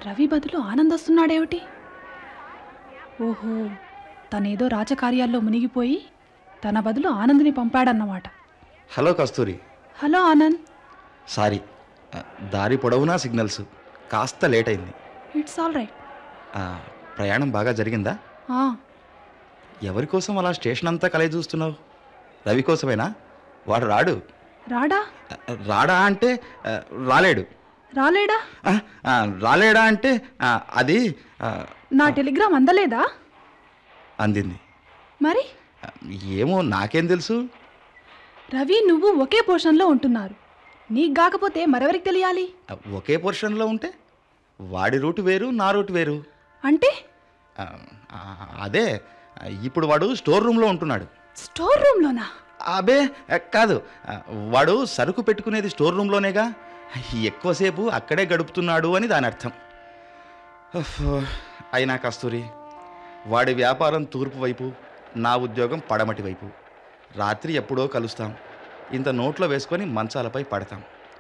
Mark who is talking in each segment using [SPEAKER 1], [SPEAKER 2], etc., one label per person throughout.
[SPEAKER 1] రవి బదులు ఆనంద్ వస్తున్నాడేమిటి ఓహో తనేదో రాజకార్యాల్లో మునిగిపోయి తన బదులు ఆనంద్ని పంపాడన్నమాట
[SPEAKER 2] hello Kasturi
[SPEAKER 1] hello Anand
[SPEAKER 2] sorry ఆ, దారి పొడవునా సిగ్నల్స్ కాస్త లేట్ అయింది
[SPEAKER 1] ఇట్స్ ఆల్ రైట్
[SPEAKER 2] ఆ, ప్రయాణం బాగా జరిగిందా ఎవరి కోసం అలా స్టేషన్ అంతా కలయి చూస్తున్నావు రవి కోసమేనా వాడు రాడు
[SPEAKER 1] రాడా
[SPEAKER 2] ఆ, రాడా అంటే ఆ, రాలేడు
[SPEAKER 1] రాలేడా
[SPEAKER 2] ఆ, ఆ, రాలేడా అంటే ఆ, అది ఆ,
[SPEAKER 1] నా టెలిగ్రామ్ అందలేదా
[SPEAKER 2] అందింది
[SPEAKER 1] మరి
[SPEAKER 2] ఆ, ఏమో నాకేం తెలుసు
[SPEAKER 1] రవి నువ్వు ఒకే పోర్షన్లో ఉంటున్నారు నీకు కాకపోతే మరెవరికి తెలియాలి
[SPEAKER 2] ఆ, ఒకే పోర్షన్లో ఉంటే వాడి రూట్ వేరు నా రూట్ వేరు
[SPEAKER 1] అంటే
[SPEAKER 2] ఆ, ఆ, అదే ఆ, ఇప్పుడు వాడు స్టోర్ రూమ్లో ఉంటున్నాడు
[SPEAKER 1] స్టోర్ రూమ్లోనా
[SPEAKER 2] అబే ఆ, కాదు ఆ, వాడు సరుకు పెట్టుకునేది స్టోర్ రూమ్లోనేగా ఎక్కువసేపు అక్కడే గడుపుతున్నాడు అని దాని అర్థం ఉఫ్, అయినా కస్తూరి వాడి వ్యాపారం తూర్పు వైపు నా ఉద్యోగం పడమటి వైపు రాత్రి ఎప్పుడో కలుస్తాం ఇంత నోట్లో వేసుకొని మంచాలపై పడతాం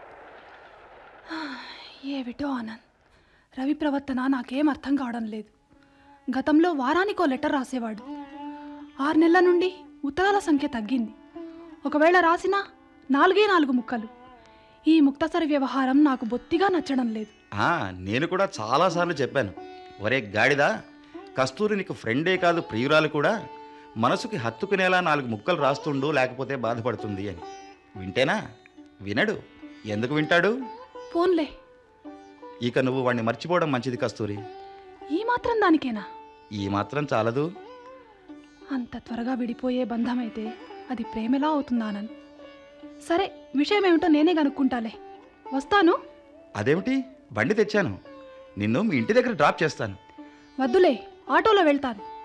[SPEAKER 1] ఏవిటో ఆనంద్ రవి ప్రవర్తన నాకేం అర్థం కావడం లేదు గతంలో వారానికో లెటర్ రాసేవాడు ఆరు నెలల నుండి ఉత్తరాల సంఖ్య తగ్గింది ఒకవేళ రాసినా నాలుగే నాలుగు ముక్కలు ఈ ముక్తసరి వ్యవహారం నాకు బొత్తిగా నచ్చడం లేదు
[SPEAKER 2] ఆ, నేను కూడా చాలాసార్లు చెప్పాను ఒరే గాడిదా కస్తూరి నీకు ఫ్రెండే కాదు ప్రియురాలు కూడా మనసుకి హత్తుకునేలా నాలుగు ముక్కలు రాస్తుండు లేకపోతే బాధపడుతుంది అని వింటేనా వినడు ఎందుకు వింటాడు
[SPEAKER 1] ఫోన్లే
[SPEAKER 2] ఇక నువ్వు వాణ్ణి మర్చిపోవడం మంచిది కస్తూరి
[SPEAKER 1] ఈ మాత్రం దానికేనా
[SPEAKER 2] ఈ మాత్రం చాలదు
[SPEAKER 1] అంత త్వరగా విడిపోయే బంధమైతే అది ప్రేమెలా అవుతుందా ఆనంద్ సరే విషయం ఏమిటో నేనే కనుక్కుంటాలే వస్తాను
[SPEAKER 2] అదేమిటి బండి తెచ్చాను నిన్ను మీ ఇంటి దగ్గర డ్రాప్ చేస్తాను
[SPEAKER 1] వద్దులే ఆటోలో వెళ్తాను